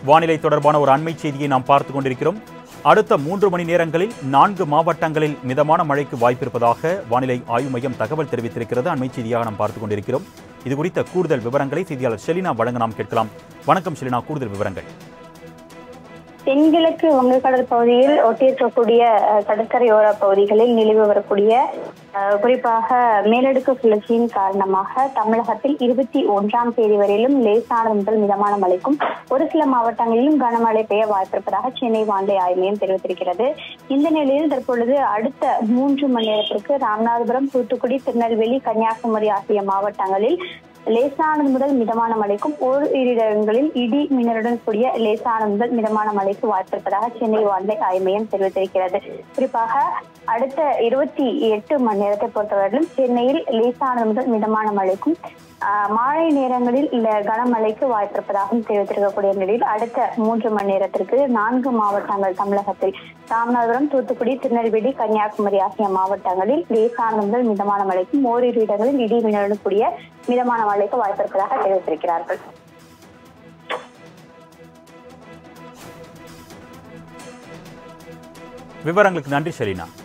வானிலை தொடர்பான ஒரு அண்மை செய்தியை நாம் பார்த்து கொண்டிருக்கிறோம் அடுத்த மூன்று மணி நேரங்களில் நான்கு மாவட்டங்களில் மிதமான மழைக்கு வாய்ப்பிருப்பதாக வானிலை ஆய்வு மையம் தகவல் தெரிவித்திருக்கிறது அண்மை செய்தியாக நாம் பார்த்து கொண்டிருக்கிறோம் இது குறித்த கூடுதல் விவரங்களை செய்தியாளர் ஷெலினா வழங்க நாம் கேட்கலாம் வணக்கம் ஷெலினா கூடுதல் விவரங்கள் தென்கிழக்கு வங்கக்கடல் பகுதியில் ஒட்டியிருக்கக்கூடிய அஹ், கடற்கரையோர பகுதிகளில் நிலவி வரக்கூடிய அஹ், குறிப்பாக மேலடுக்கு சுழற்சியின் காரணமாக தமிழகத்தில் இருபத்தி ஒன்றாம் தேதி வரையிலும் லேசானது முதல் மிதமான மழைக்கும் ஒரு சில மாவட்டங்களிலும் கனமழை பெய்ய வாய்ப்பிருப்பதாக சென்னை வானிலை ஆய்வு மையம் தெரிவித்திருக்கிறது இந்த நிலையில் தற்பொழுது அடுத்த மூன்று மணி நேரத்திற்கு ராமநாதபுரம் தூத்துக்குடி திருநெல்வேலி கன்னியாகுமரி ஆகிய மாவட்டங்களில் லேசானது முதல் மிதமான மழைக்கும் ஓரிரு இடங்களில் இடி மின்னலுடன் கூடிய லேசானது முதல் மிதமான மழைக்கு வாய்ப்பிருப்பதாக சென்னை வானிலை ஆய்வு மையம் தெரிவித்திருக்கிறது குறிப்பாக அடுத்த இருபத்தி எட்டு மணி நேரத்தை பொறுத்தவரையிலும் சென்னையில் லேசானது முதல் மிதமான மழைக்கும் ஆஹ், மாலை நேரங்களில் இல்ல கனமழைக்கு வாய்ப்பிருப்பதாகவும் தெரிவித்திருக்கக்கூடிய நிலையில் அடுத்த மூன்று மணி நேரத்திற்கு நான்கு மாவட்டங்கள் தமிழகத்தில் ராமநாதபுரம் தூத்துக்குடி திருநெல்வேலி கன்னியாகுமரி ஆகிய மாவட்டங்களில் லேசானது முதல் மிதமான மழைக்கும் ஓரிரு இடங்களில் இடி மின்னலுடன் கூடிய மிதமான மழைக்கு வாய்ப்பிருப்பதாக தெரிவித்திருக்கிறார்கள் விவரங்களுக்கு நன்றி ஷெலினா